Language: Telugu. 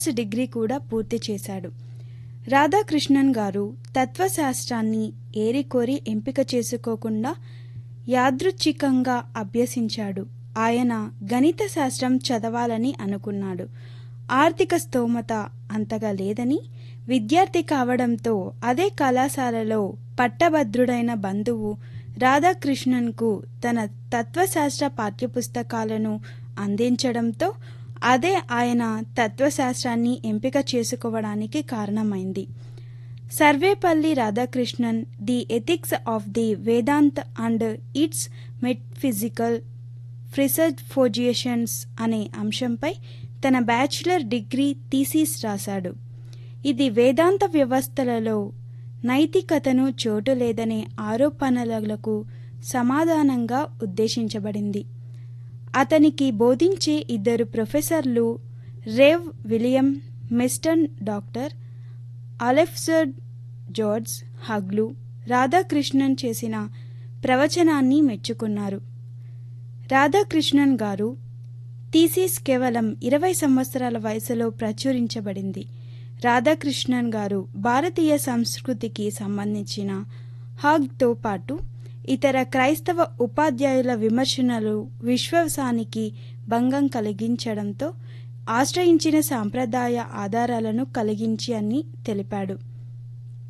డిగ్రీ కూడా పూర్తి చేశాడు రాధాకృష్ణన్ గారు తత్వశాస్త్రాన్ని ఏరికోరి ఎంపిక చేసుకోకుండా యాదృచ్ఛికంగా అభ్యసించాడు ఆయన గణిత శాస్త్రం చదవాలని అనుకున్నాడు ఆర్థిక స్తోమత అంతగా లేదని విద్యార్థి కావడంతో అదే కళాశాలలో పట్టభద్రుడైన బంధువు రాధాకృష్ణన్కు తన తత్వశాస్త్ర పాఠ్యపుస్తకాలను అందించడంతో అదే ఆయన తత్వశాస్త్రాన్ని ఎంపిక చేసుకోవడానికి కారణమైంది Sarvepalli Radhakrishnan the ethics of the Vedanta and its metaphysical presuppositions అనే అంశంపై తన బ్యాచిలర్ డిగ్రీ థీసిస్ రాశాడు ఇది వేదాంత వ్యవస్థలలో నైతికతను చోటు లేదనే ఆరోపణలకు సమాధానంగా ఉద్దేశించబడింది అతనికి బోధించే ఇద్దరు ప్రొఫెసర్లు Rev William Meston doctor Alfred George Hogg Radhakrishnan చేసిన ప్రవచనాన్ని మెచ్చుకున్నారు రాధాకృష్ణన్ గారు థీసిస్ కేవలం ఇరవై సంవత్సరాల వయసులో ప్రచురించబడింది రాధాకృష్ణన్ గారు భారతీయ సంస్కృతికి సంబంధించిన హాగ్తో పాటు ఇతర క్రైస్తవ ఉపాధ్యాయుల విమర్శనలు విశ్వాసానికి భంగం కలిగించడంతో ఆశ్రయించిన సాంప్రదాయ ఆధారాలను కలిగించి అని తెలిపాడు